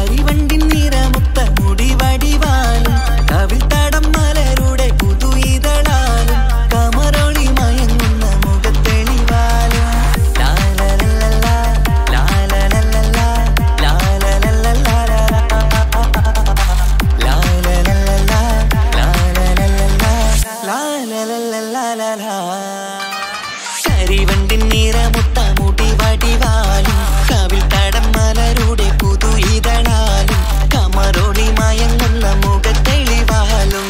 കരിവണ്ടിൻ നിറമുത്ത മുടി വടിവാലും കവിൽ തടം മലരുടെ പുതു ഇതളാലും കമറൊളി മയങ്ങുന്ന മുഖത്തെളിവാലും ലാലലലല, ലാലലലല, ലാലലലല, ലാലലലല, ലാലലലല, കരിവണ്ടിൻ നിറമുത്ത മുടി വടിവാലും കവിൽ തടം മലരുടെ പുതു ഇതളാലും കമറൊളി മയങ്ങുന്ന മുഖത്തെളിവാലും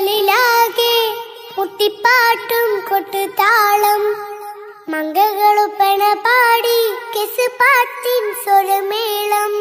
പന്തലിലാകെ മുട്ടിപ്പാട്ടും കൊട്ടുതാളം മംഗകളുപ്പണ പാടി കെസ് പാട്ടിൻ സ്വരമേളം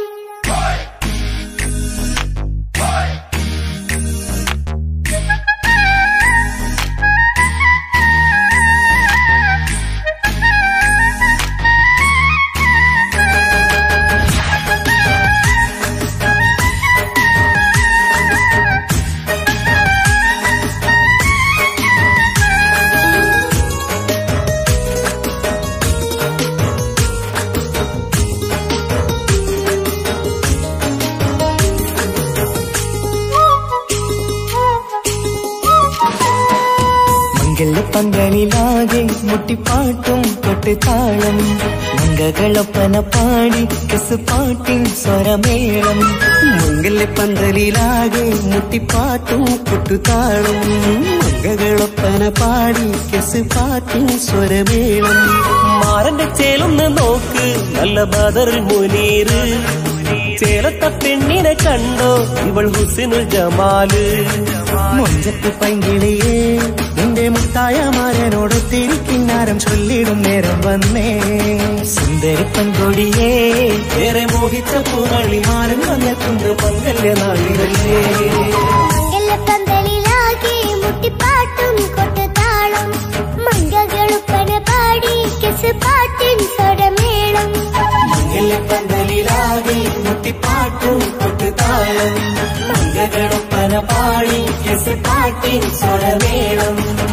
മംഗള പന്തലിലാകെ മുട്ടിപ്പാട്ടും കൊട്ടുതാളം മംഗകളൊപ്പന പാടി കെസ് പാട്ടിൻ സ്വരമേളം മംഗള പന്തലിലാകെ മുട്ടിപ്പാട്ടും കൊട്ടുതാളം മംഗകളൊപ്പന പാടി കെസ് പാട്ടിൻ സ്വരമേളം മാറന്റെ ചേലൊന്ന് നോക്ക് നല്ല ബദറിൽ മുനീറ് ചേലത്ത പെണ്ണിനെ കണ്ടോ ഇവൾ ഹുസിനുൽ ജമാല് മൊഞ്ചത്ത് പൈങ്കിളിയേ നിന്റെ മുത്തായ മാരനോട് തിരിക്കിന്നാരം ചൊല്ലിടും നേരം വന്നേ സുന്ദരി പെൺകൊടിയേ ഏറെ മോഹിച്ച പൂവളി മാരൻ വന്നെത്തുണ്ട് മംഗല്യ നാളിലല്ലേ മംഗലപ്പന്തലിലാകെ മുട്ടിപ്പാട്ടും കൊട്ടുതാളം മംഗകളുപ്പന പാടി കെസ് പാട്ടിൻ സ്വരമേളം മംഗല്യപ്പന്തലിലാകെ മുട്ടിപ്പാട്ടും കൊട്ടുതാളം മംഗളൊപ്പന പാടി കെസ് പാട്ടിൻ സ്വരമേളം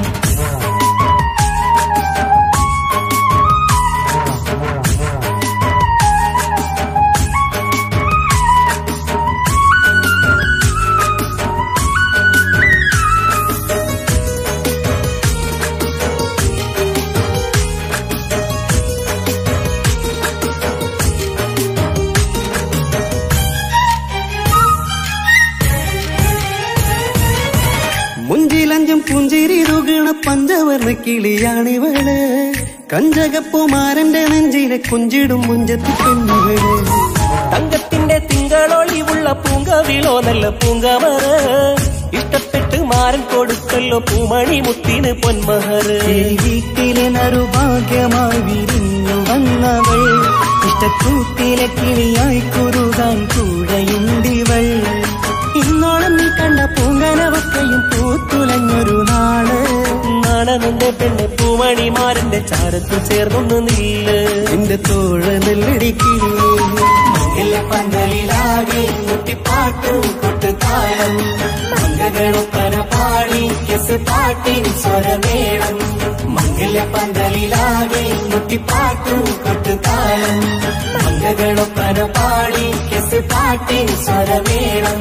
മുഞ്ചിലഞ്ചും പുഞ്ചിരി തുകണ പഞ്ചവർണ്ണ കിളിയാണിവള് കഞ്ചകപ്പുമാരന്റെ നെഞ്ചിലെ കുഞ്ചിടും മുഞ്ചത്തി പെണ്ണുകള് തങ്കത്തിന്റെ തിങ്കളൊളിവുള്ള പൂങ്കവിളോ നല്ല പൂങ്കമറ ഇഷ്ടപ്പെട്ട് മാരൻ കൊടുക്കല്ലോ പൂമണി മുത്തിന് പൊന്മഹറ് ഈ വീട്ടിലെ നറുഭാഗ്യമായി വിരിഞ്ഞു വന്നവൾ ഇഷ്ടക്കൂട്ടിലെ കിളിയായി കുറുതാൻ കൂടെയുണ്ടിവൾ ഇന്നോളം നീ കണ്ട പൂങ്കനവക്കയും പൂത്തുലഞ്ഞൊരു നാള് നാണനന്റെ പെണ്ണ് പൂമണിമാരന്റെ ചാരത്ത് ചേർന്നൊന്ന് നില്ല് നിന്റെ തോഴ നെല്ലടിക്കില്ലേ പന്തലിലാകെ മുട്ടിപ്പാട്ടും കൊട്ടുതാളം മംഗളൊപ്പന പാടി കെസ് പാട്ടിൻ സ്വരമേളം മംഗല പന്തലിലാകെ മുട്ടിപ്പാട്ടും കൊട്ടുതാളം മംഗളൊപ്പന പാടി കെസ് പാട്ടിൻ സ്വരമേളം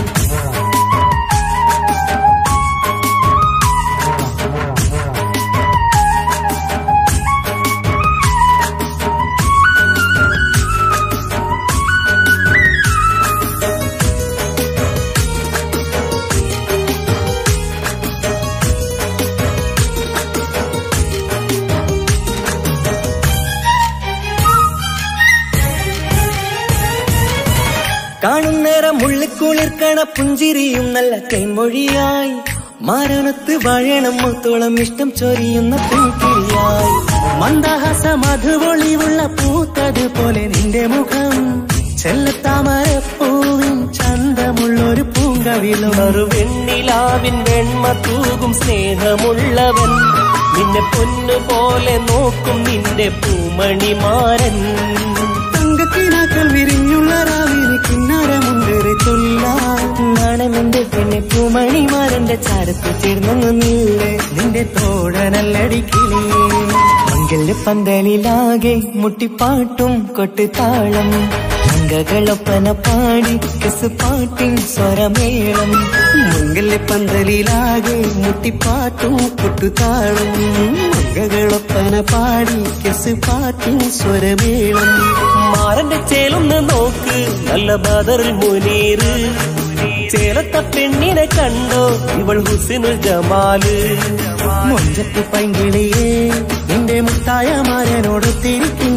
കാണുന്നേരം ഉള്ളിക്കുളിർക്കണ പുഞ്ചിരിയും നല്ല കൈമൊഴിയായി മാരണത്ത് വാഴണം മുത്തോളം ഇഷ്ടം ചൊരിയുന്ന പൂക്കിളിയായി മന്ദഹാസ മധുപൊളിവുള്ള പൂത്തത് പോലെ നിന്റെ മുഖം ചെല്ലത്താമരപ്പൂവിൻ ചന്തമുള്ളൊരു പൂങ്കവിലും ഒരു വെണ്ണിലാവിൻ വെണ്മ തൂകും സ്നേഹമുള്ളവൻ നിന്നെ പൊന്നു പോലെ നോക്കും നിന്റെ പൂമണിമാരൻ തങ്കക്കിനാക്കൾ വിരിഞ്ഞുള്ള രാവിലെ കിന്നാരമുണ്ടേറെ ചൊല്ലാണെന്റെ പെണ്ണെ പൂമണിമാരന്റെ ചാരത്ത് ചേർന്നു നീളെ നിന്റെ തോഴനല്ലടിക്കിളിയേ മംഗല്യ പന്തലിലാകെ മുട്ടിപ്പാട്ടും കൊട്ടുതാളം മംഗകളൊപ്പന പാടി കെസ് പാട്ടിൻ സ്വരമേളം മംഗല്യ പന്തലിലാകെ മുട്ടിപ്പാട്ടും കൊട്ടുതാളം മംഗകളൊപ്പന പാടി കെസ് പാട്ടിൻ സ്വരമേളം മാറന്റെ ചേലൊന്ന് നോക്ക് നല്ല ബദറിൽ മുനീറ് ചേലത്ത പെണ്ണിനെ കണ്ടോ ഇവൾ ഹുസിനുൽ ജമാല് മൊഞ്ചത്ത് പൈങ്കിളിയേ നിന്റെ മുത്തായ മാരനോട് തിരിക്കും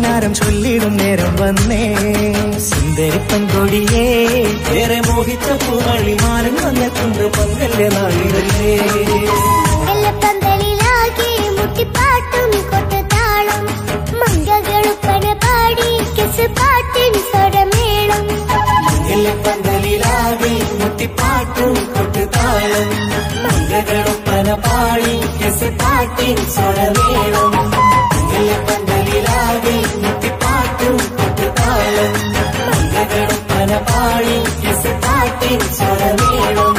കിന്നാരം ചൊല്ലിടും നേരം വന്നേ സുന്ദരി പെൺകൊടിയേ ഏറെ മോഹിച്ച പൂവളി മാനം വന്നെത്തുണ്ട് പങ്കല്യ നാളിതല്ലേ എല്ലപ്പന്തലിലാകെ മുട്ടിപ്പാട്ടും കൊട്ടുതാളം മംഗകളുപ്പന പാടി കിസ് പാട്ടിൻ സ്വരമേളം പന്തലിലാകെ മുട്ടിപ്പാട്ടും കൊട്ടുതാളം മംഗളൊപ്പന പാടി കെസ് പാട്ടിൻ സ്വരമേളം പന്തലിലാകെ മുട്ടിപ്പാട്ടും കൊട്ടുതാളം മംഗളൊപ്പന പാടി കെസ് പാട്ടിൻ സ്വരമേളം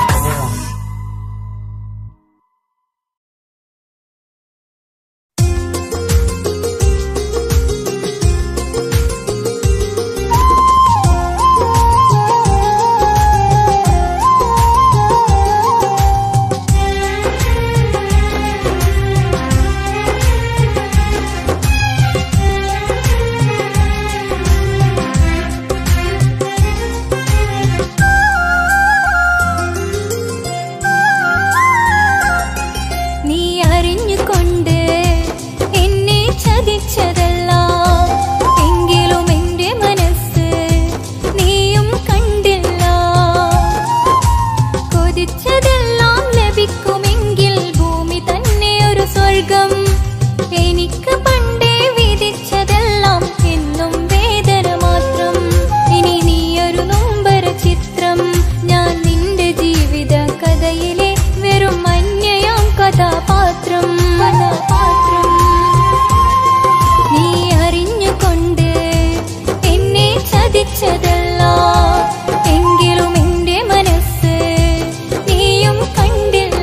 നീ അറിഞ്ഞുകൊണ്ട് എന്നെ ചതിച്ചതല്ല എങ്കിലും എന്റെ മനസ്സ് നീയും കണ്ടില്ല കൊതിച്ചതെല്ലാം ലഭിക്കുമെങ്കിൽ ഭൂമി തന്നെ ഒരു സ്വർഗം എനിക്ക് പണ്ടേ വിധിച്ചതെല്ലാം എന്നും വേദന മാത്രം ഇനി നീയൊരു നൊമ്പര ചിത്രം ഞാൻ നിന്റെ ജീവിത കഥയിലെ വെറും അന്യയാം കഥാപാത്രം കഥാപാത്രം നീ അറിഞ്ഞുകൊണ്ട് എന്നെ ചതിച്ചതല്ല എങ്കിലും എന്റെ മനസ്സ് നീയും കണ്ടില്ല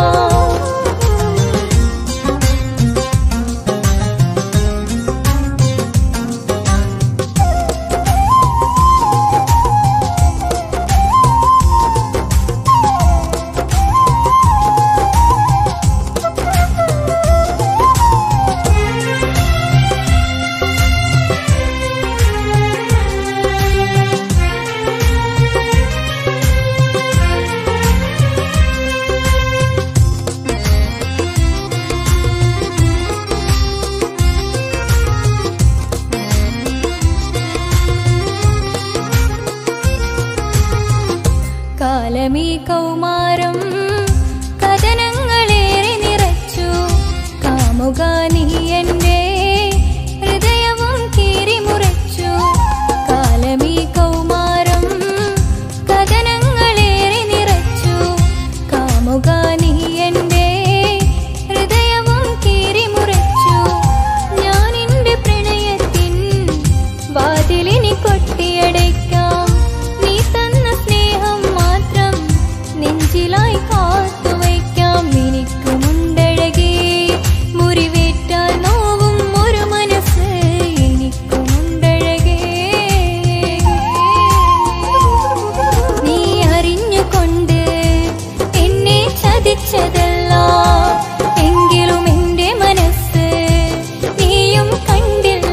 കാലമീ കൗമാരം കഥനങ്ങളേറെ നിറച്ചു കാമുക നീ എന്റെ ഹൃദയവും കീറിമുറച്ചു കാലമീ കൗമാരം കഥനങ്ങളേറെ നിറച്ചു കാമുക നീ എന്റെ ഹൃദയവും കീറിമുറച്ചു ഞാൻ എന്റെ പ്രണയത്തിൻ വാതിലിനി കൊട്ടിയടയ്ക്കാം നീ തന്ന സ്നേഹം മാത്രം നെഞ്ചിലായി കാത്തുവയ്ക്കാം എനിക്കുമുണ്ടഴകേ മുറിവേറ്റാൽ നോവും ഒരു മനസ്സ് എനിക്കുമുണ്ടഴകേ നീ അറിഞ്ഞുകൊണ്ട് എന്നെ ചതിച്ചതല്ല എങ്കിലും എന്റെ മനസ്സ് നീയും കണ്ടില്ല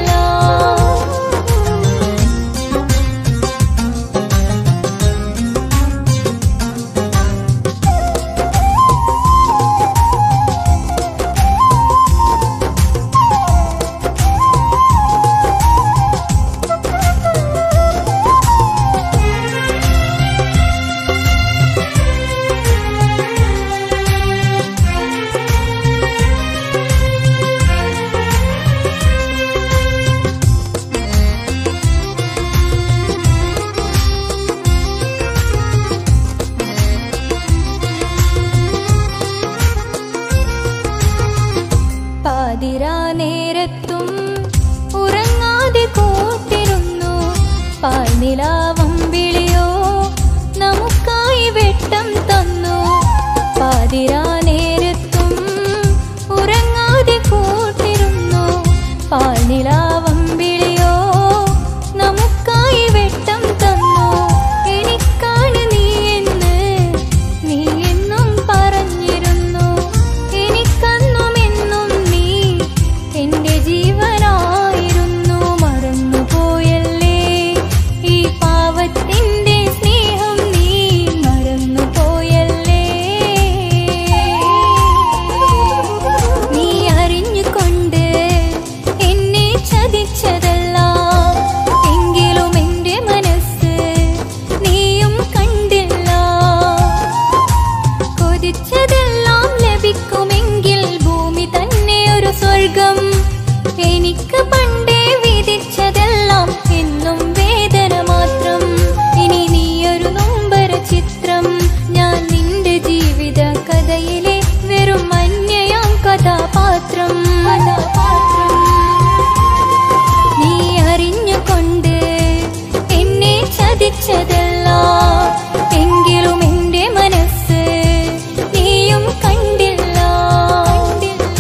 പാതിരാ നേരത്തും ഉറങ്ങാതെ കൂട്ടിരുന്നു പാൽനിലാവം വിളിയോ നമുക്കായി വെട്ടം തന്നു പാതിരാ നേരത്തും ഉറങ്ങാതെ കൂട്ടിരുന്നു പാൽനിലാവം വിളിയോ നമുക്കായി വെട്ടം തന്നു എനിക്കാണ് നീ എന്ന് നീ എന്നും പറഞ്ഞിരുന്നു എനിക്കന്നും എന്നും നീ എന്റെ ജീവനായിരുന്നു മറന്നുപോയല്ലേ ഈ പാവ ഇതെല്ലാം ലഭിക്കുമെങ്കിൽ ഭൂമി തന്നെ ഒരു സ്വർഗം എനിക്ക് പണ്ടേ വിധിച്ചതെല്ലാം എന്നും വേദന മാത്രം ഇനി നീയൊരു നൊമ്പര ചിത്രം ഞാൻ നിന്റെ ജീവിത കഥയിലെ വെറും അന്യയാം കഥാപാത്രം കഥാപാത്രം നീ അറിഞ്ഞുകൊണ്ട് എന്നെ ചതിച്ചതല്ല എങ്കിലും എന്റെ മനസ്സ് നീയും കണ്ടില്ല കണ്ടില്ല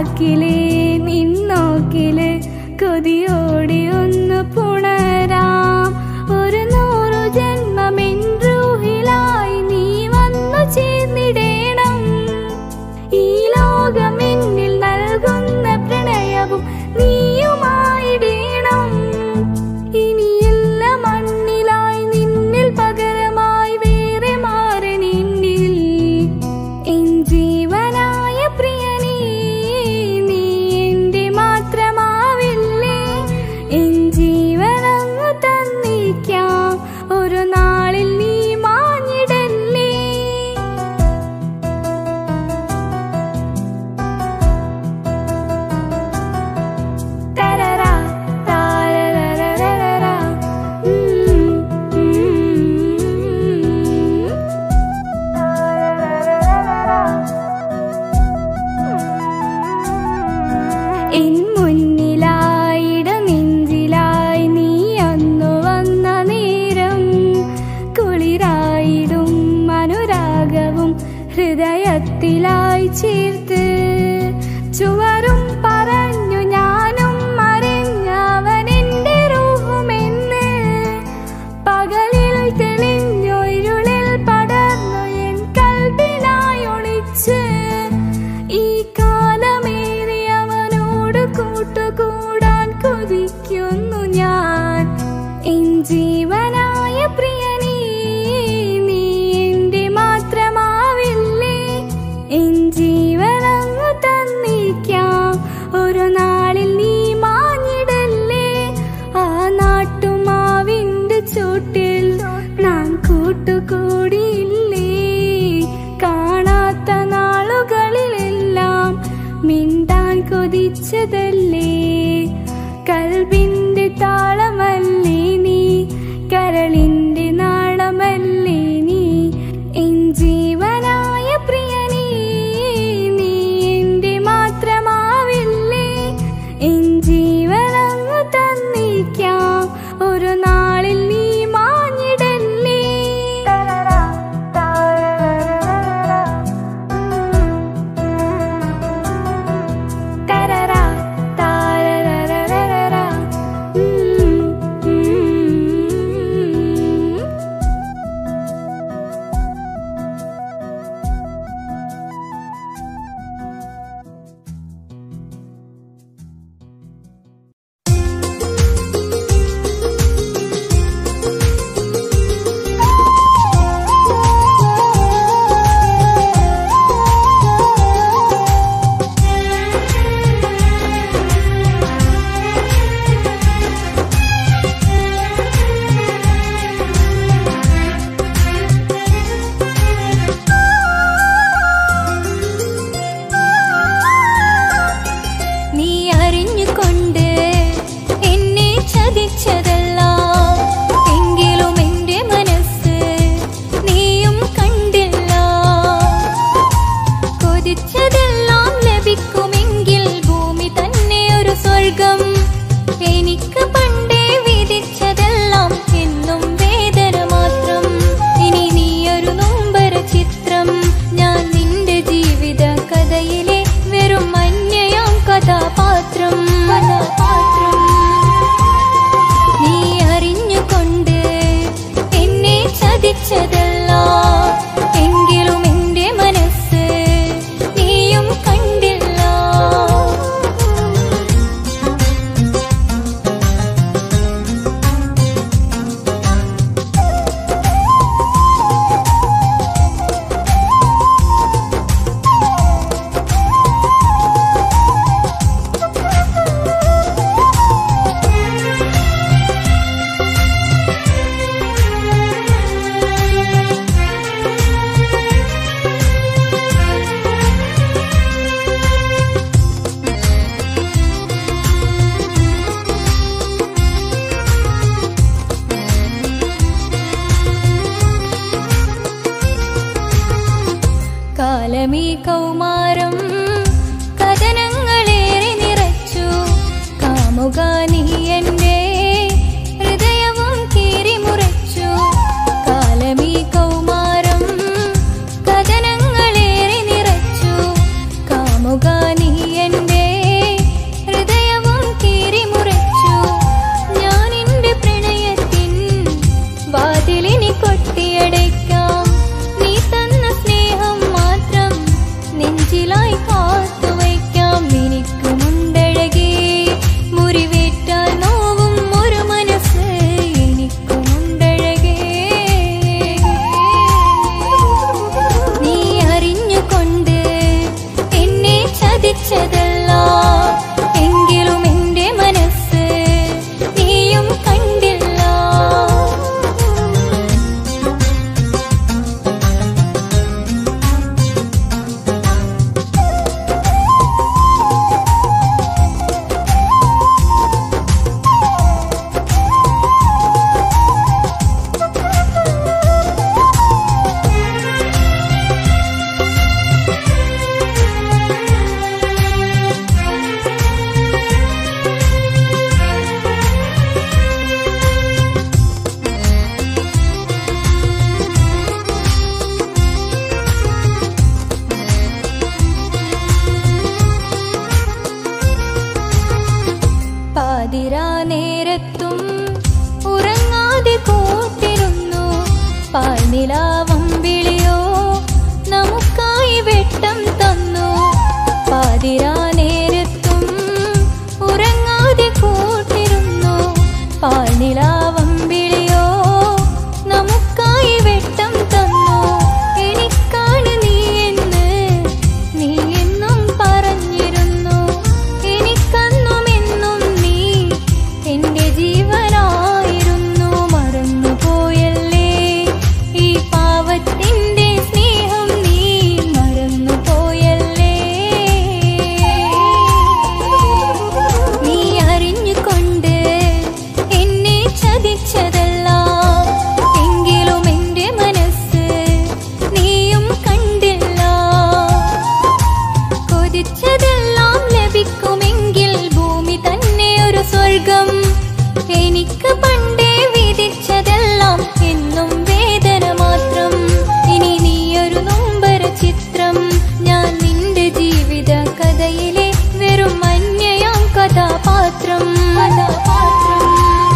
വാക്കിലെ നിന്നോക്കില് കൊതിയോടി ഒന്ന് പുണരാം ഒരു നൂറു ജന്മമെൻറൂഹിലായി നീ വന്നു ചേർന്നിടേണം ഈ ലോകം എന്നിൽ നൽകുന്ന പ്രണയവും നീയുമായിടേണം ഇനിയില്ല മണ്ണിലായി നിന്നിൽ പകരമായി വേറെ മാറണിന്നിൽ എൻ ജീവനായ പ്രിയനീ നീ എന്റെ മാത്രമാവില്ലേ എൻ ജീവനങ്ങ് തന്നിക്കാം ഒരു നാളിൽ നീ മാഞ്ഞിടല്ലേ തരരാ, താരരരരരരാ. ഉം, ഉം. എൻ മുന്നിലായിട നെഞ്ചിലായി നീ അന്നു വന്ന നേരം കുളിരായിടും അനുരാഗവും ഹൃദയത്തിലായി ചേർത്ത് ചുവരും പറഞ്ഞു ഞാനും അറിഞ്ഞവനെന്റെ റൂഹുമെന്ന് പകലിൽ തെളിഞ്ഞു ഇരുളിൽ പടർന്നു എൻ കൽബിനായി ഒളിച്ച് ഈ കാലമേറി അവനോട് കൂട്ടുകൂടാൻ കൊതിക്കുന്നു ഞാൻ എൻ ജീവനായ പ്രിയനീ നീ എന്റെ മാത്രമാവില്ലേ എൻ ജീവനങ്ങ് തന്നിക്കാം ഒരു നാളിൽ നീ മാഞ്ഞിടല്ലേ ആ നാട്ടുമാവിന്റെ ചോട്ടിൽ നാം കൂട്ടുകൂടിയില്ലേ കാണാത്ത നാളുകളിലെല്ലാം മിണ്ടാൻ കൊതിച്ചതല്ലേ കൽബിന്റെ താളമല്ലേ നീ കരളിന്റെ നാളമല്ലേ നീ എൻ ജീവനായ പ്രിയനീ നീ എന്റെ മാത്രമാവില്ലേ എൻ ജീവനങ്ങ് തന്നിക്കാം ഒരു നാളിൽ നീ മാഞ്ഞിടല്ലേ തരരാ, താരരരരരരാ. ഉം, എല്ലാം ലഭിക്കുമെങ്കിൽ ഭൂമി തന്നെ ഒരു സ്വർഗം എനിക്ക് പണ്ടേ വിധിച്ചതെല്ലാം എന്നും വേദന മാത്രം ഇനി നീയൊരു നൊമ്പര ചിത്രം ഞാൻ നിന്റെ ജീവിത കഥയിലെ വെറും അന്യയാം കഥാപാത്രം കഥാപാത്രം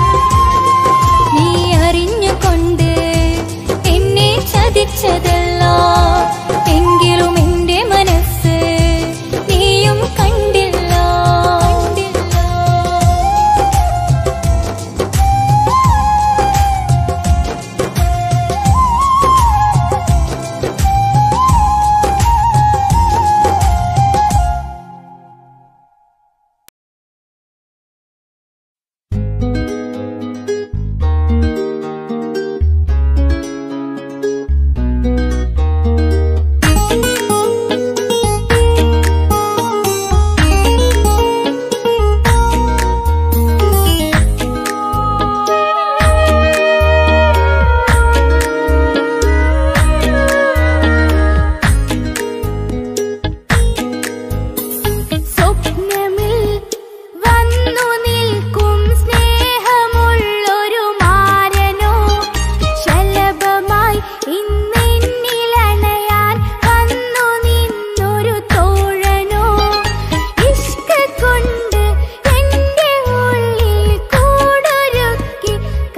നീ അറിഞ്ഞുകൊണ്ട് എന്നെ ചതിച്ചതല്ല എങ്കിലും എന്റെ മനസ്സ് നീയും കണ്ടില്ല കണ്ടില്ല സ്വപ്നമിൽ വന്നു നിൽക്കും സ്നേഹമുള്ളൊരു മാരനോ ശലഭമായി ഇന്നെന്നിലണയാൻ വന്നു നിന്നൊരു തോഴനോ ഇഷ്ക കൊണ്ട് എന്റെ ഉള്ളിൽ കൂടൊരുക്കി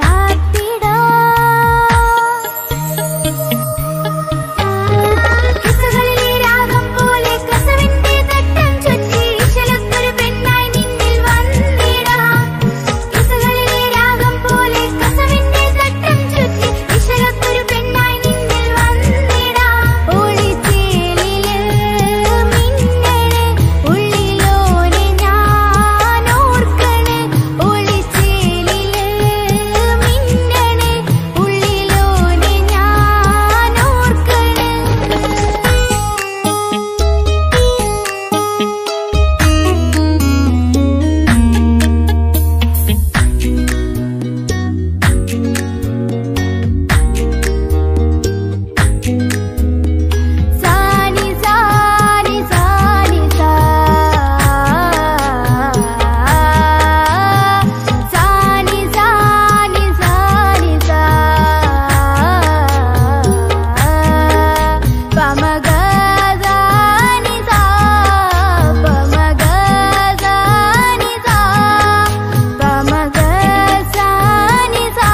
കാത്തിടാം കിസ്സുകളിലെ രാഗം പോലെ കസവിന്റെ തട്ടം ചുറ്റി ഇശലത്തൊരു പെണ്ണായി നിന്നിൽ വന്നിടാം കിസ്സുകളിലെ രാഗം പോലെ കസവിന്റെ തട്ടം ചുറ്റി ഇശലത്തൊരു പെണ്ണായി നിന്നിൽ വന്നിടാം ഒളിച്ചേലില് മിന്നണ് ഉള്ളിലോനെ ഞാൻ ഓർക്കണ് ഒളിച്ചേലില് മിന്നണ് ഉള്ളിലോനെ ഞാൻ ഓർക്കണ് സാനി സാനി സാനി സാ സാനി സാനി സാനി സാ പമഗ സാനി സാ പമഗ സാനി സാ പമഗ സാനി സാ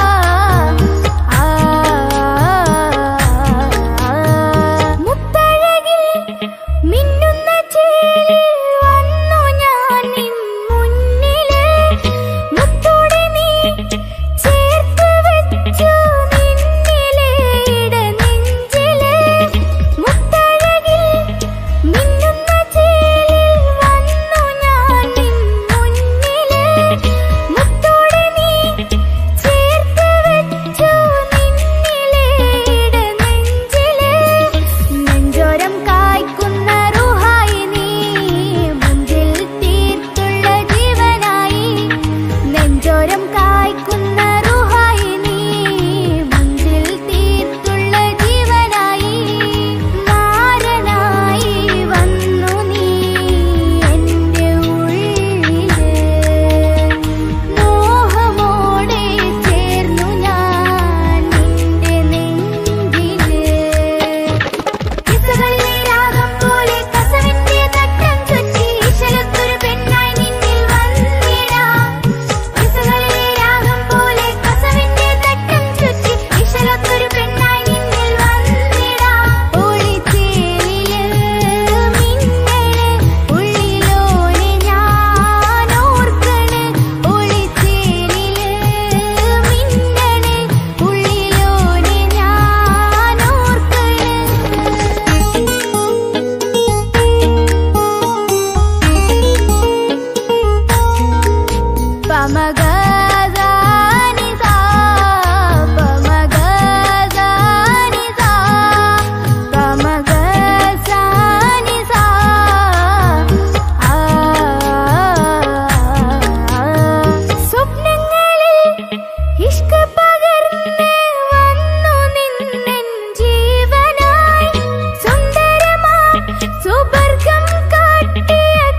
മുത്തഴകിൽ മിന്നുന്ന ചേലിൽ വന്നു ഞാൻ നിൻ മുന്നില് മുത്തോടെ നീ ചേർത്ത് വെച്ചു നിന്നിലെ ഇടനെഞ്ചില് മുത്തഴകിൽ മിന്നുന്ന ചേലിൽ വന്നു ഞാൻ നിൻ മുന്നില് മുത്തോടെ നീ ചേർത്ത് വെച്ചു നിന്നിലെ ഇടനെഞ്ചില് നെഞ്ചോരം കായ്ക്കുന്ന റുഹായി നീ മുഞ്ചിൽ തീർത്തുള്ള ജീവനായി നെഞ്ചോരം കായ്ക്കുന്ന റുഹായി നീ മുഞ്ചിൽ തീർത്തുള്ള ജീവനായി മാരനായി വന്നു നീ എൻ്റെ ഉള്ളില് മോഹമോടെ ചേർന്നു ഞാൻ നിന്റെ നെഞ്ചില് കിസ്സുകളിലെ രാഗം പോലെ കസവിന്റെ തട്ടം ചുറ്റി ഇശലത്തൊരു പെണ്ണായി നിന്നിൽ വന്നിടാം കിസ്സുകളിലെ രാഗം പോലെ കസവിന്റെ തട്ടം ചുറ്റി ഇശലത്തൊരു പെണ്ണായി നിന്നിൽ വന്നിടാം ഒളിച്ചേലില് മിന്നണ് ഉള്ളിലോനെ ഞാൻ ഓർക്കണ് ഒളിച്ചേലില് മിന്നണ് ഉള്ളിലോനെ ഞാൻ ഓർക്കണ് പമഗ സാനി സാ പമഗ സാനി സാ പമഗ സാനി സാ ആ സ്വപ്നങ്ങളിൽ ഇഷ്ക പകർന്ന് വന്നു നിന്നെൻ ജീവനായി സുന്ദരമാ സുവർഗം കാട്ടിയ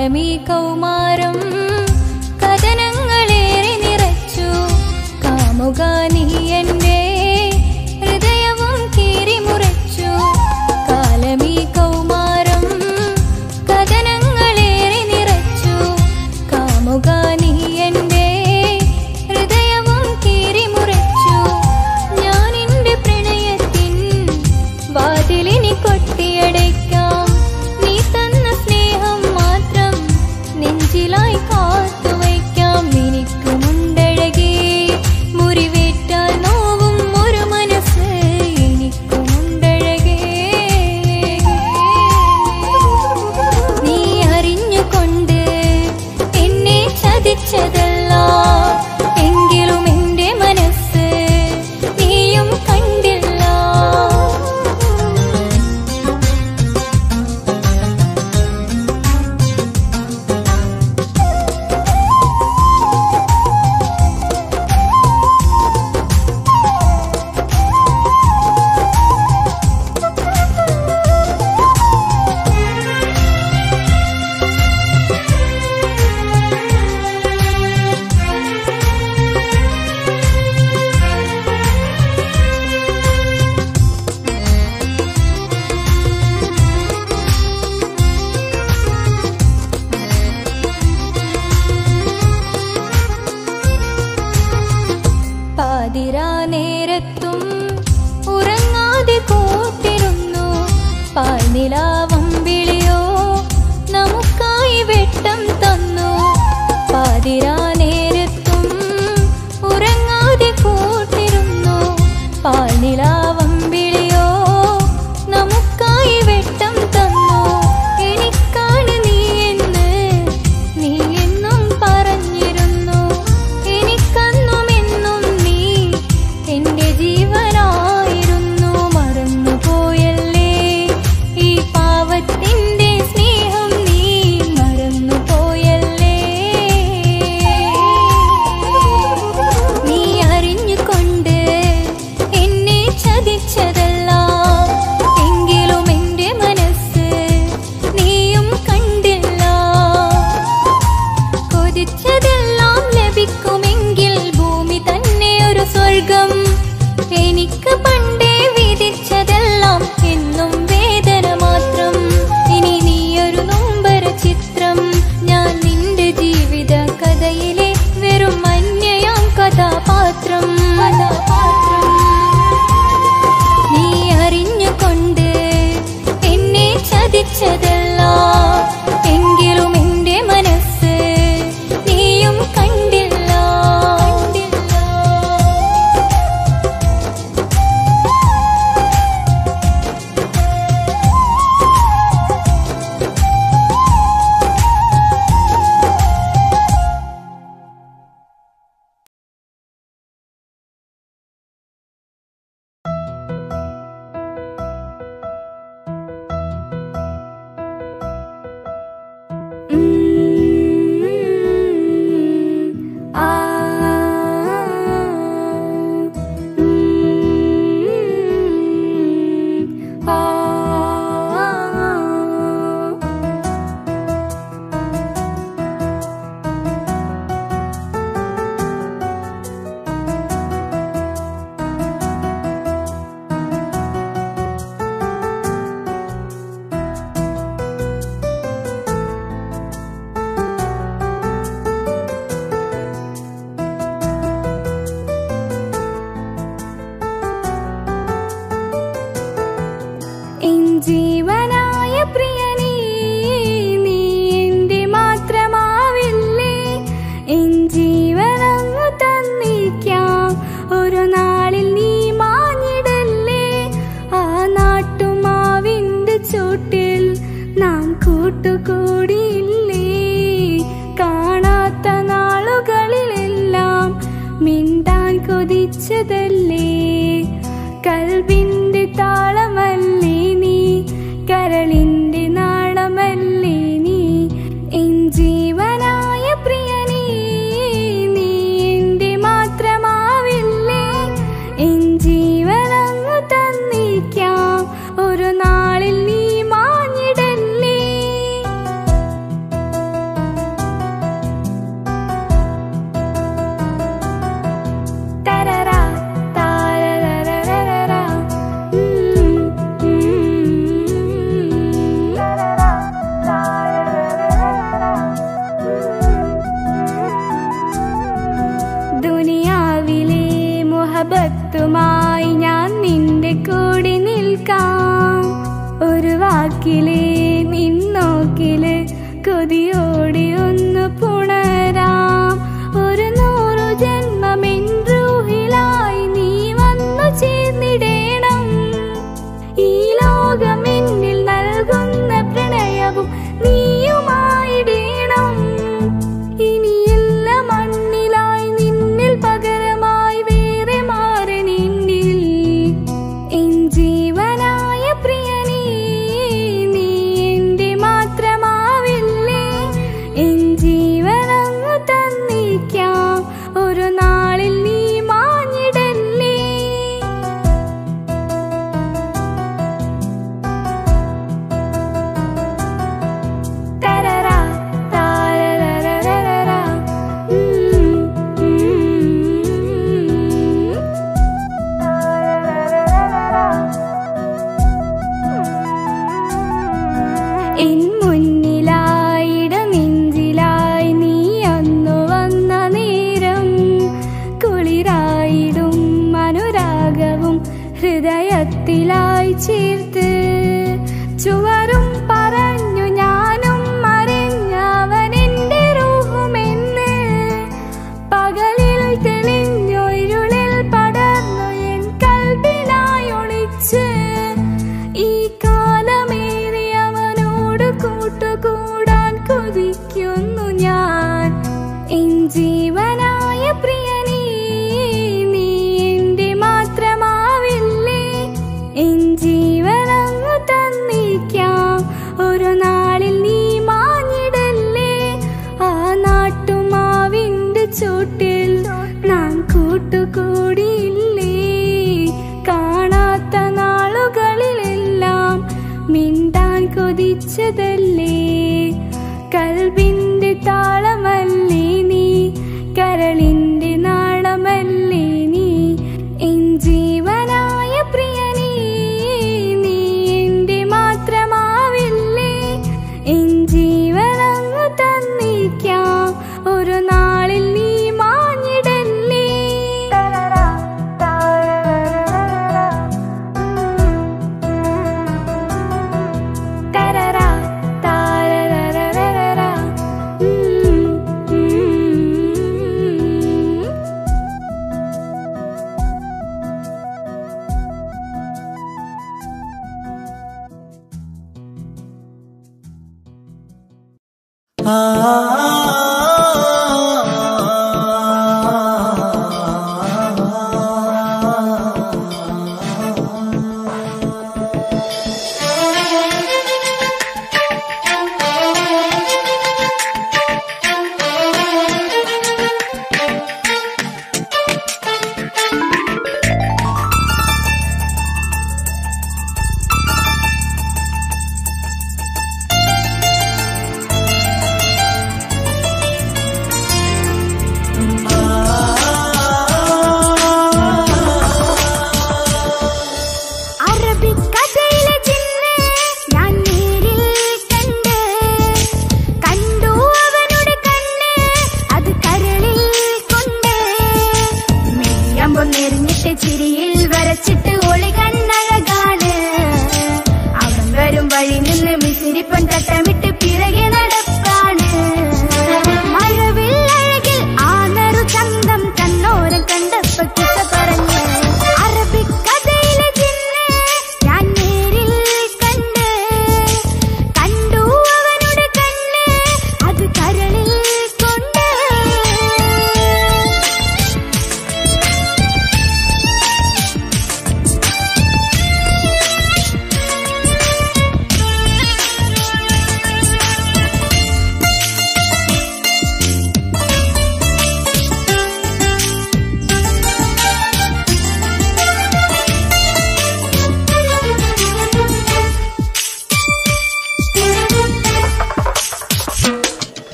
കാലമീ കൗമാരം കഥനങ്ങളേറെ നിറച്ചു കാമുക നീ എൻ്റെ ഹൃദയവും കീറി മുറിച്ചു കാലമീ കൗമാരം കഥനങ്ങളേറെ നിറച്ചു കാമുക നീ എൻ്റെ ഹൃദയവും കീറി മുറിച്ചു ഞാൻ എൻ്റെ പ്രണയത്തിൻ വാതിലിനി കൊട്ടിയടയ്ക്കാം നീ തന്ന സ്നേഹം മാത്രം നെഞ്ചിലായി കാത്തുവയ്ക്കാം എനിക്കുമുണ്ടഴകേ മുറിവേറ്റാൽ നോവും ഒരു മനസ്സ് എനിക്കുമുണ്ടഴകേ നീ അറിഞ്ഞുകൊണ്ട് എന്നെ ചതിച്ചതല്ല എങ്കിലും എൻ്റെ മനസ്സ് നീയും കണ്ടില്ല പാതിരാ നേരത്തും ഉറങ്ങാതെ കൂട്ടിരുന്നു പാൽനിലാവം വിളിയോ നമുക്കായി വെട്ടം തന്നു പാതിരാ നേരത്തും ഉറങ്ങാതെ കൂട്ടിരുന്നു പാൽനിലാവം വിളിയോ നമുക്കായി വെട്ടം തന്നു എനിക്കാണ് നീ എന്ന് നീ എന്നും പറഞ്ഞിരുന്നു എനിക്കന്നും എന്നും നീ എന്റെ ജീവനായിരുന്നു മറന്നുപോയല്ലേ ഈ പാവത്തിന്റെ സ്നേഹം നീ മറന്നുപോയല്ലേ കൊതിയോടെ ഒന്ന് പുണരാം ഒരു നൂറു ജന്മമെൻറൂഹിലായി നീ വന്നു ചേർന്നിടേണം ഈ ലോകം എന്നിൽ നൽകുന്ന പ്രണയവും നീയുമായിടേണം ഇനിയില്ല മണ്ണിലായി നിന്നിൽ പകരമായി വേറെ മാറനെന്നിൽ എൻ ജീവനായ പ്രിയനീ നീ എന്റെ മാത്രമാവില്ലേ എൻ ജീവനങ്ങു തന്നിക്കാം ഒരു നാളിൽ നീ മാഞ്ഞിടല്ലേ തരറാ, താരരരരരരാ. ഉം, ഉം. എൻ മുന്നിലായിട നെഞ്ചിലായി നീ അന്നു വന്ന നേരം കുളിരായിടും അനുരാഗവും ഹൃദയത്തിലായി ചേർത്ത് ചുവരും പറഞ്ഞു ഞാനും മറിഞ്ഞവനെന്റെ റൂഹുമെന്ന് പകലിൽ തെളിഞ്ഞു ഇരുളിൽ പടർന്നു എൻ കൽബിനായി ഒളിച്ച് ഈ കാലമേറി അവനോട് കൂട്ടുകൂടാൻ കൊതിക്കുന്നു ഞാൻ എൻ ജീവനായ പ്രിയനീ നീ എന്റെ മാത്രമാവില്ലേ എൻ ജീവനങ്ങു തന്നിക്കാം ഒരു നാളിൽ നീ മാഞ്ഞിടല്ലേ ആ നാട്ടുമാവിന്റെ ചോട്ടിൽ നാം കൂട്ടുകൂടിയില്ലേ കാണാത്ത നാളുകളിലെല്ലാം മിണ്ടാൻ കൊതിച്ചതല്ലേ കൽബിന്റെ താളമല്ലേ നീ കരളിന്റെ നാളമല്ലേ നീ എൻ ജീവനായ പ്രിയനീ നീ എന്റെ മാത്രമാവില്ലേ എൻ ജീവനങ്ങു തന്നിക്കാം ഒരു നാളിൽ നീ മാഞ്ഞിടല്ലേ തരറാ, താരരരരരാ. ഉം, ഉം. ും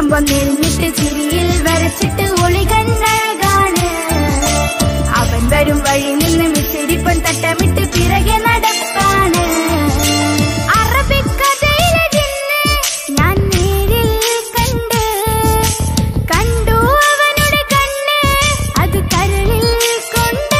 വന്നിരുന്നിട്ട് ചിരിയിൽ വരച്ചിട്ട് ഒളികണ്ണഴകാണ് അവൻ വരും വഴി നിന്ന് മിച്ചിരിപ്പൻ തട്ടമിട്ട് പിറകെ നടപ്പാണ് അറബിക്കഥയിലെ ജിന്ന് ഞാൻ നേരിൽ കണ്ട് കണ്ടു അവനുടെ കണ്ണ് അത് കരളിൽ കൊണ്ട്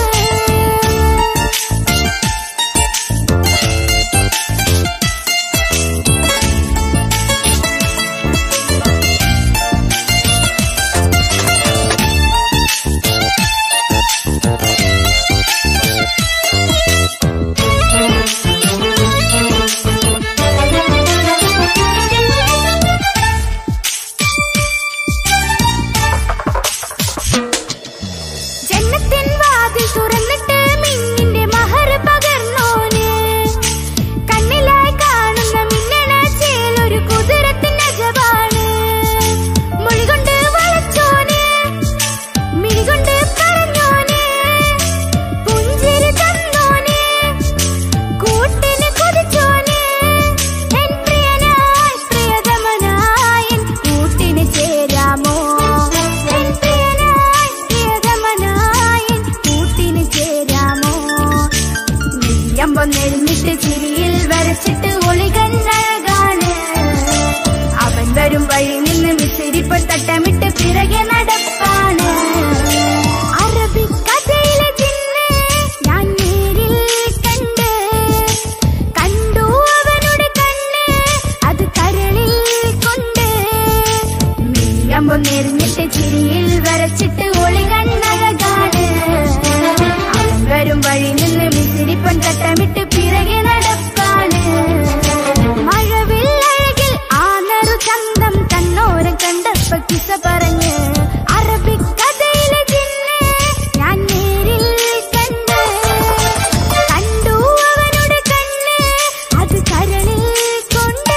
ജന്നത്തിൻ വാതിൽ തുറന്നിട്ട് മിന്നിന്റെ മഹർ പകർന്നോന് കണ്ണിലായി കാണുന്ന മിന്നണ ചേലൊരു കുതിരത്തിന്റെ അജവാണ് മൊഴികൊണ്ട് വളച്ചോന് മിഴികൊണ്ട് പറഞ്ഞോന് പുഞ്ചിരി തന്നോന് കൂട്ടിന് കുതിച്ചോന് എൻ പ്രിയനായി പ്രിയതമനായി എൻ കൂട്ടിന് ചേരാമോ എൻ പ്രിയനായി പ്രിയതമനായി എൻ കൂട്ടിന് ചേരാമോ നെയ്യമ്പം നെരുന്നിട്ട് ചിരിയിൽ വരച്ചിട്ട് ഒളികണ്ണഴകാണ് അവൻ വരും വഴി നിന്ന് വിസിരിപ്പ് തട്ടമിട്ട് പിറകെ നടപ്പാണ് അറബിക്കഥയിലെ ജിന്ന് ഞാൻ നേരിൽ കണ്ട് കണ്ടു അവനുടെ കണ്ണ് അത് കരളിൽ കൊണ്ട് നെയ്യമ്പം നെരിഞ്ഞിട്ട് ചിരിയിൽ വരച്ചിട്ട് ഒളികണ്ണഴകാണ് അവൻ വരും വഴി നിന്ന് വിസിരിപ്പൻ തട്ടമിട്ട് പിറകെ നടപ്പാണ് മഴവില്ലഴകിൽ ആനറു ചന്തം തന്നോരം കണ്ടപ്പ കിസ പറഞ്ഞ് അറബിക്കഥയിലെ ജിന്ന് ഞാൻ നേരിൽ കണ്ട് കണ്ടു അവനുടെ കണ്ണ് അത് കരളിൽ കൊണ്ട്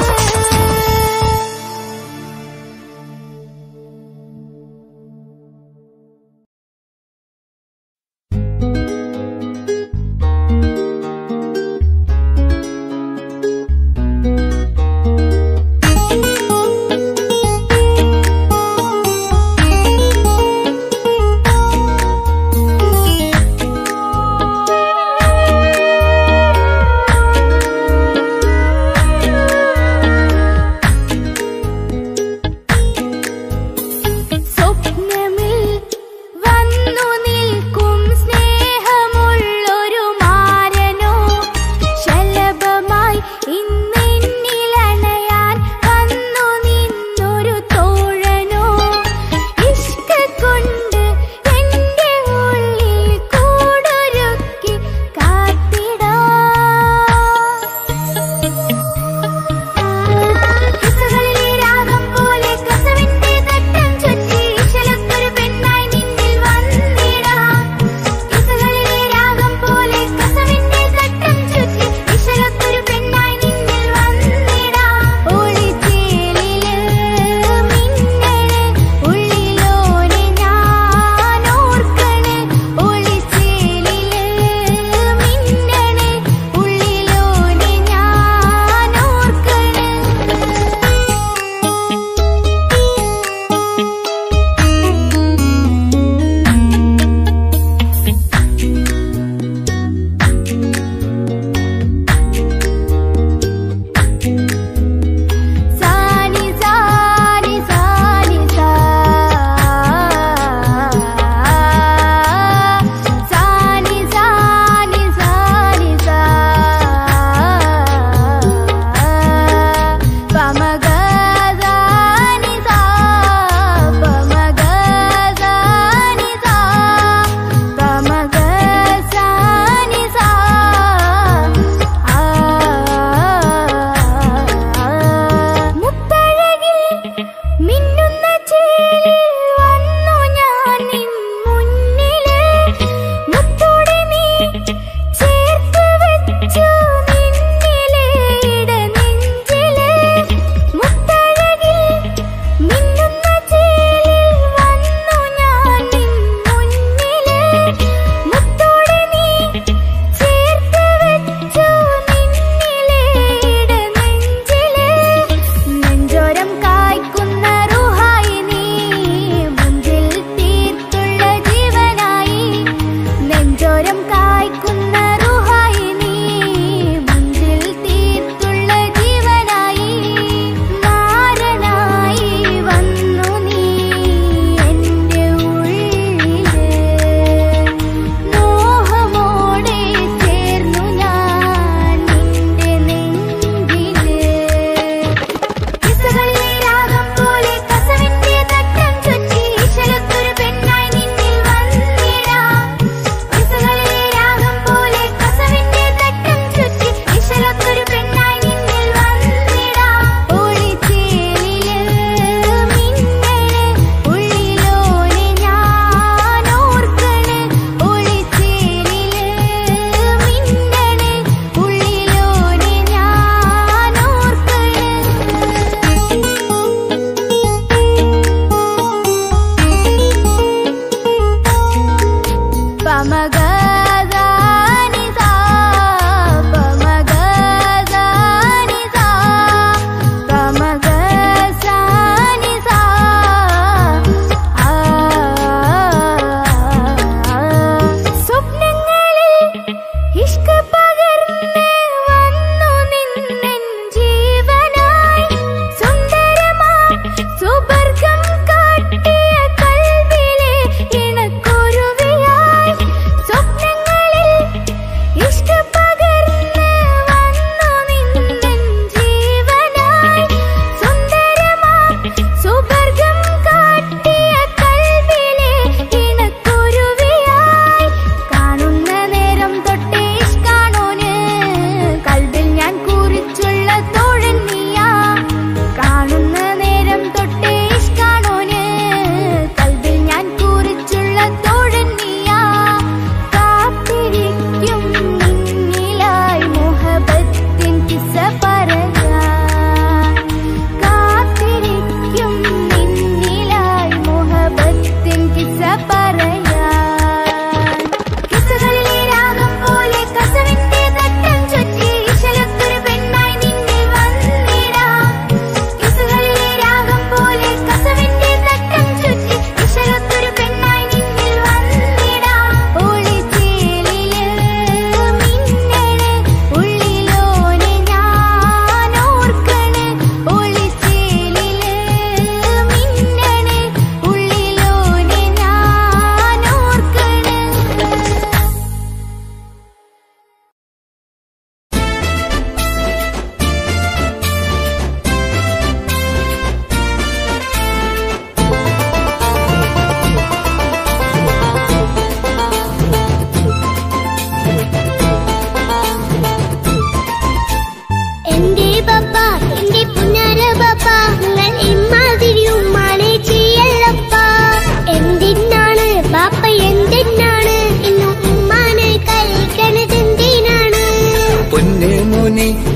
സ്വപ്നമിൽ വന്നു നിൽക്കും സ്നേഹമുള്ളൊരു മാരനോ ശലഭമായി ഇന്നെന്നിലണയാൻ വന്നു നിന്നൊരു തോഴനോ ഇഷ്ക കൊണ്ട് എന്റെ ഉള്ളിൽ കൂടൊരുക്കി കാത്തിടാം കിസ്സുകളിലെ രാഗം പോലെ കസവിന്റെ തട്ടം ചുറ്റി ഇശലത്തൊരു പെണ്ണായി നിന്നിൽ വന്നിടാം കിസ്സുകളിലെ രാഗം പോലെ കസവിന്റെ തട്ടം ചുറ്റി ഇശലത്തൊരു പെണ്ണായി നിന്നിൽ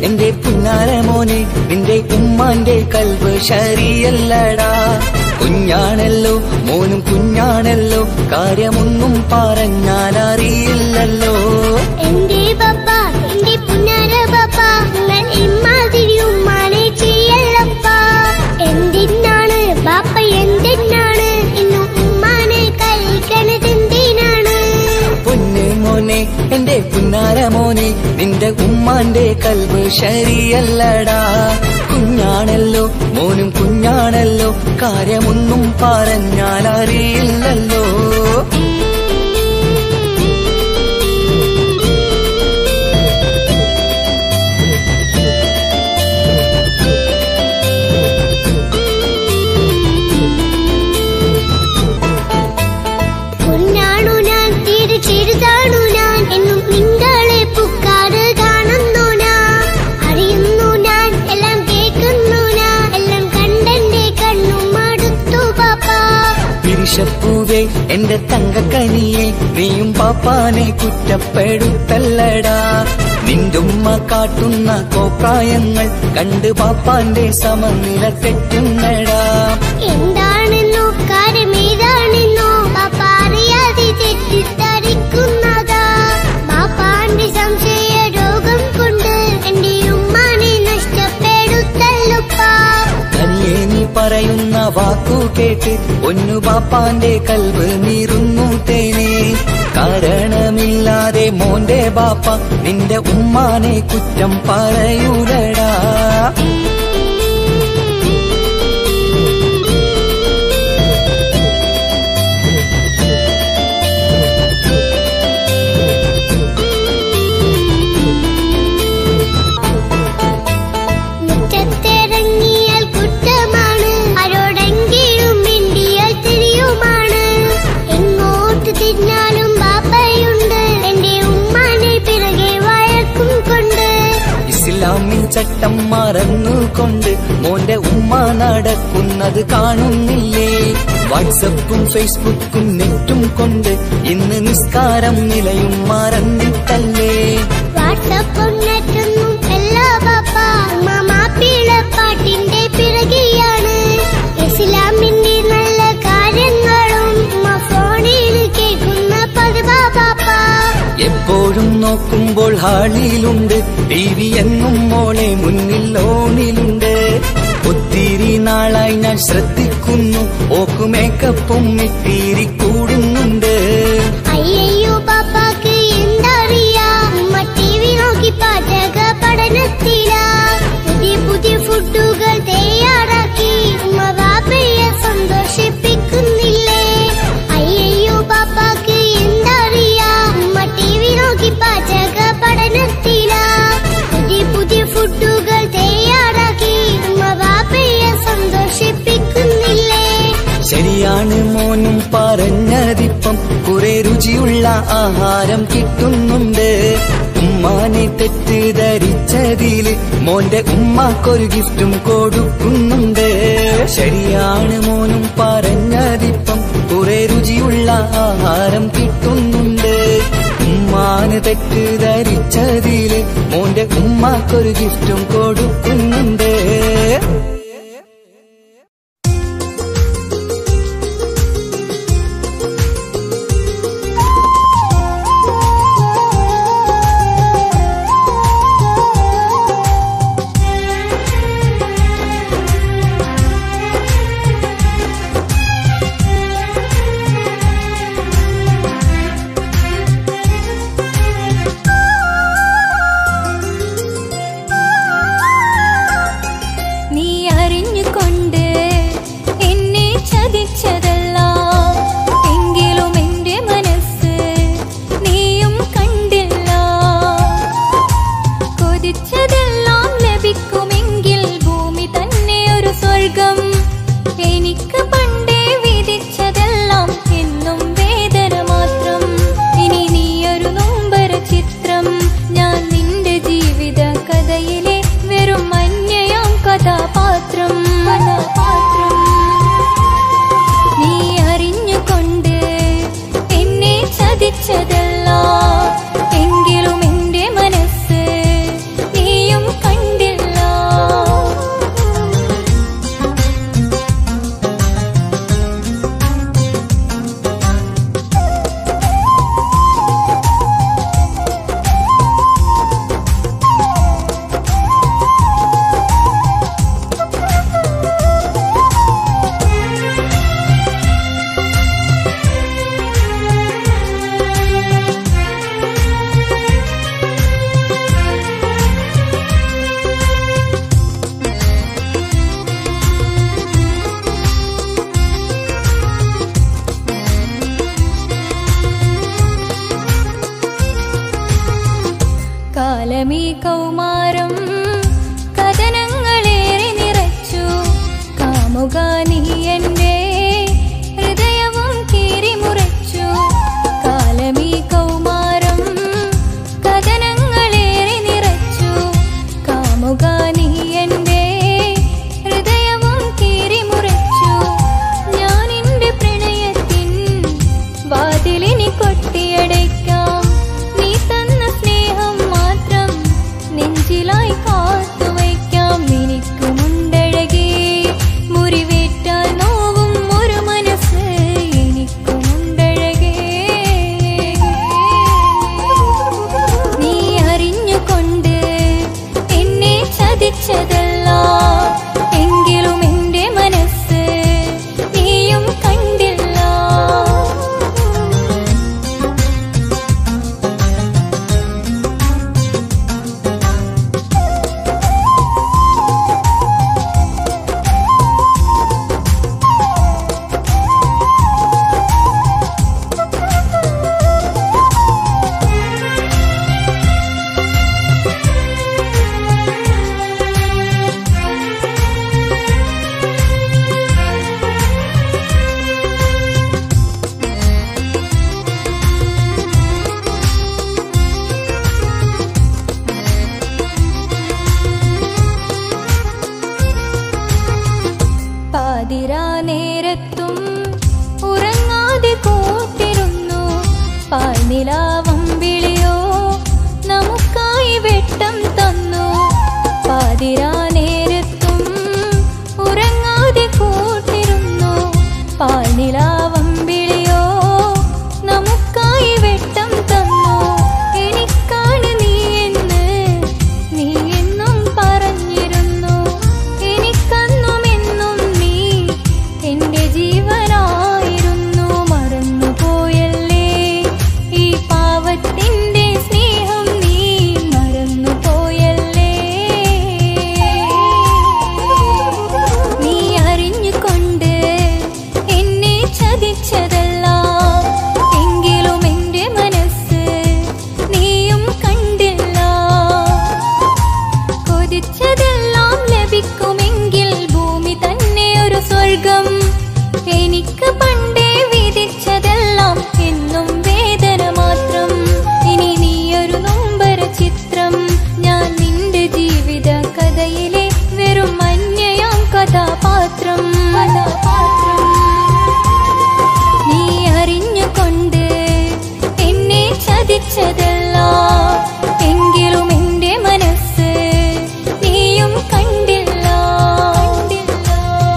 എന്റെ പുന്നാര മോനെ നിന്റെ ഉമ്മാന്റെ കൽവ് ശരിയല്ലടാ കുഞ്ഞാണല്ലോ മോനും കുഞ്ഞാണല്ലോ കാര്യമൊന്നും പറഞ്ഞാൽ അറിയില്ലല്ലോ എന്റെ പപ്പ എന്റെ പുന്നാര പപ്പ നിങ്ങൾ ഇമ്മാതിരി ഉമ്മാനെ ചെയ്യല്ലപ്പ എന്തിനാണ് ബാപ്പ എന്തിനാണ് ഇന്ന് ഉമ്മാനെ കഴിക്കണത് എന്തിനാണ് പൊന്നു മോനെ എന്റെ പുന്നാര മോനെ നിന്റെ ഉമ്മാന്റെ കൽവ് ശരിയല്ലടാ കുഞ്ഞാണല്ലോ മോനും കുഞ്ഞാണല്ലോ കാര്യമൊന്നും പറഞ്ഞാൽ അറിയില്ലല്ലോ കുഞ്ഞാണു ഞാൻ തീരെ ചെറുതാണു ഞാൻ എന്നും നിങ്ങളെ പുക്കാറ് കാണുന്നു ഞാൻ അറിയുന്നു ഞാൻ എല്ലാം കേൾക്കുന്നു ഞാൻ എല്ലാം കണ്ടെന്റെ കണ്ണും മടുത്തു പാപ്പ പിരിശപ്പൂവേ എന്റെ തങ്കക്കനിയെ നീയും പാപ്പാനെ കുറ്റപ്പെടുത്തല്ലടാ നിന്റുമ്മ കാട്ടുന്ന കോപ്രായങ്ങൾ കണ്ട് പാപ്പാന്റെ സമനില തെറ്റുന്നടാ എന്താണെന്നോ കാര്യമേതാണെന്നോ പാപ്പ അറിയാതെ തെറ്റിദ്ധരിക്കുന്നതാ പാപ്പാന്റെ സംശയ രോഗം കൊണ്ട് എന്റെ ഉമ്മാനെ നഷ്ടപ്പെടുത്തല്ലുപ്പാ തനിയെ നീ പറയുന്ന വാക്കു കേട്ട് ഒന്നു പാപ്പാന്റെ കൽവ് നീറുന്നു തേനെ കാരണമില്ലാതെ മോന്റെ ബാപ്പ നിന്റെ ഉമ്മാനെ കുറ്റം പറയൂലടാ മുറ്റത്തിറങ്ങിയാൽ കുറ്റമാണ് ആരോടെങ്കിലും മിണ്ടിയാൽ തിരിയുമാണ് എങ്ങോട്ട് തിരിഞ്ഞാലും ബാപ്പയുണ്ട് എന്റെ ഉമ്മാനെ പിറകെ വഴക്കും കൊണ്ട് ഇസ്ലാമിൻ ചട്ടം മറന്നുകൊണ്ട് മോന്റെ ഉമ്മ നടക്കുന്നത് കാണുന്നില്ലേ വാട്സപ്പും ഫേസ്ബുക്കും നെറ്റും കൊണ്ട് ഇന്ന് നിസ്കാരം നിലയും മറന്നിട്ടല്ലേ വാട്സപ്പും നെറ്റൊന്നും എല്ലാ ബാപ്പ ഉമ്മ മാപ്പിള പാട്ടിന്റെ പിറകെയാണ് ഇസ്ലാമിന്റെ നല്ല കാര്യങ്ങളും ഉമ്മ ഫോണിൽ കേൾക്കുന്ന പതിവാ ബാപ്പ എപ്പോഴും നോക്കുമ്പോൾ ഹാളിയിലുണ്ട് ടി വി എന്നും മോളെ മുന്നിൽ ഓണിലുണ്ട് ഒത്തിരി നാളായി ഞാൻ ശ്രദ്ധിക്കുന്നു ഓക്ക് മേക്കപ്പും ഇത്തിരി കൂടുന്നുണ്ട് അയ്യയ്യോ പാപ്പാക്ക് എന്തറിയാ ഉമ്മ ടി വി നോക്കി പാചക പഠനത്തിലാ പുതിയ പുതിയ ഫുഡുകൾ തയ്യാറാക്കി ഉമ്മ ബാപ്പയെ സന്തോഷിപ്പിക്കുന്നില്ലേ അയ്യയ്യോ പാപ്പാക്ക് എന്തറിയാ ഉമ്മ ടി വി നോക്കി പാചക പഠനത്തിലാ പുതിയ പുതിയ ഫുഡുകൾ തയ്യാറാക്കി ഉമ്മ ബാപ്പയെ സന്തോഷിപ്പിക്കുന്നില്ലേ ശരിയാണ് മോനും പറഞ്ഞതിപ്പം കുറെ രുചിയുള്ള ആഹാരം കിട്ടുന്നുണ്ട് ഉമ്മാനെ തെറ്റിദ്ധരിച്ചതില് മോന്റെ ഉമ്മാക്കൊരു ഗിഫ്റ്റും കൊടുക്കുന്നുണ്ട് ശരിയാണ് മോനും പറഞ്ഞതിപ്പം കുറെ രുചിയുള്ള ആഹാരം കിട്ടുന്നുണ്ട് ഉമ്മാന് തെറ്റിദ്ധരിച്ചതില് മോന്റെ ഉമ്മാക്കൊരു ഗിഫ്റ്റും കൊടുക്കുന്നുണ്ട് നീ അറിഞ്ഞുകൊണ്ട് എന്നെ ചതിച്ചതല്ല എങ്കിലും എന്റെ മനസ്സ് നീയും കണ്ടില്ല കൊതിച്ചതെല്ലാം ലഭിക്കുമെങ്കിൽ ഭൂമി തന്നെ ഒരു സ്വർഗം എനിക്ക് പണ്ടേ വിധിച്ചതെല്ലാം എന്നും വേദന മാത്രം ഇനി നീയൊരു നൊമ്പര ചിത്രം ഞാൻ നിന്റെ ജീവിത കഥയിലെ വെറും അന്യയാം കഥാപാത്രം കഥാപാത്രം നീ അറിഞ്ഞുകൊണ്ട് എന്നെ ചതിച്ചതല്ല എങ്കിലും എന്റെ മനസ്സ് നീയും കണ്ടില്ല കാമുക നീ എൻ്റെ ഹൃദയവും കീറി മുറിച്ചു ഞാൻ എൻ്റെ പ്രണയത്തിൻ വാതിലിനി കൊട്ടിയടയ്ക്കാം നീ തന്ന സ്നേഹം മാത്രം നെഞ്ചിലായി കാത്തുവയ്ക്കാം എനിക്കുമുണ്ടഴകേ മുറിവേറ്റാൽ നോവും ഒരു മനസ്സ് എനിക്കുമുണ്ടഴകേ നീ അറിഞ്ഞുകൊണ്ട് എന്നെ ചതിച്ചതല്ല എങ്കിലും എന്റെ മനസ്സ് നീയും കണ്ടില്ല പാതിരാ നേരത്തും ഉറങ്ങാതെ കൂട്ടിരുന്നു പാൽനിലാവം വിളിയോ നമുക്കായി വെട്ടം തന്നു പാതിരാ നേരത്തും ഉറങ്ങാതെ കൂട്ടിരുന്നു പാൽനിലാവം വിളിയോ നമുക്കായി വെട്ടം തന്നു എനിക്കാണ് നീ എന്ന് നീ എന്നും പറഞ്ഞിരുന്നു എനിക്കന്നും എന്നും നീ എന്റെ ജീവനായിരുന്നു മറന്നുപോയല്ലേ ഈ പാവത്തിന്റെ സ്നേഹം നീ മറന്നുപോയല്ലേ നീ അറിഞ്ഞുകൊണ്ട് എന്നെ ചതിച്ചതല്ല എങ്കിലും എന്റെ മനസ്സ് നീയും കണ്ടില്ല കൊതിച്ചതെല്ലാം ലഭിക്കുമെങ്കിൽ ഭൂമി തന്നെ ഒരു സ്വർഗം എനിക്ക് പണ്ടേ വിധിച്ചതെല്ലാം എന്നും വേദന മാത്രം ഇനി നീയൊരു നൊമ്പര ചിത്രം ഞാൻ നിന്റെ ജീവിത കഥയിലെ വെറും മഞ്ഞയാം കഥാപാത്രം കഥാപാത്രം നീ അറിഞ്ഞുകൊണ്ട് എന്നെ ചതിച്ചതല്ല എങ്കിലും എന്റെ മനസ്സ് നീയും കണ്ടില്ല കണ്ടില്ല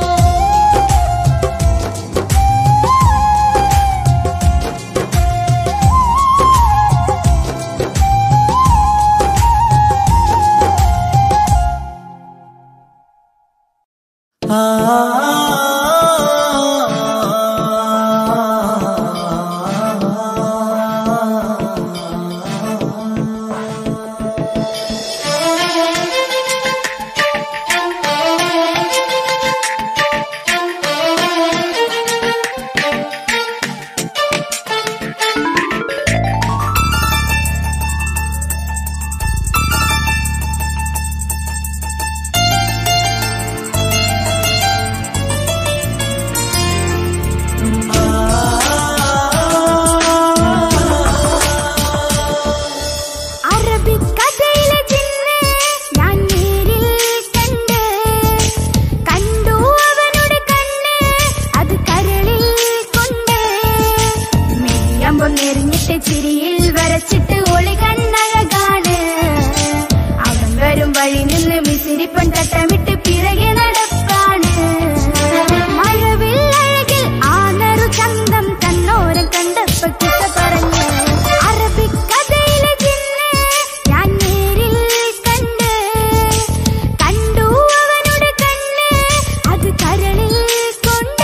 അറബിക്കഥയിലെ ജിന്ന് ഞാൻ നേരിൽ കണ്ട് കണ്ടു അവനുടെ കണ്ണ് അത് കരളിൽ കൊണ്ട് മെയ്യമ്പം നെറിഞ്ഞിട്ട് ചിരിയിൽ വരച്ചിട്ട് ഒളി കണ്ണഴകാണ് അവൻ വരും വഴി നിന്ന് മിസിരിപ്പൻ തട്ടമിട്ട് പിറകെ നടപ്പാണ് മഴവില്ലഴകിൽ ആനറു ചന്തം തന്നോരം കണ്ടപ്പോ കിട്ട പറഞ്ഞു അറബിക്കഥയിലെ ജിന്ന് ഞാൻ നേരിൽ കണ്ട് കണ്ടു അവനുടെ കണ്ണ് അത് കരളിൽ കൊണ്ട്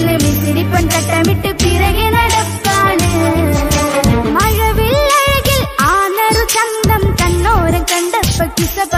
കണ്ണില് മിസിരിപ്പൻ തട്ടമിട്ട് പിറകെ നടപ്പാണ് മഴവില്ലഴകിൽ ആ നെറു ചന്തം കണ്ണോരം കണ്ടപ്പ കിസ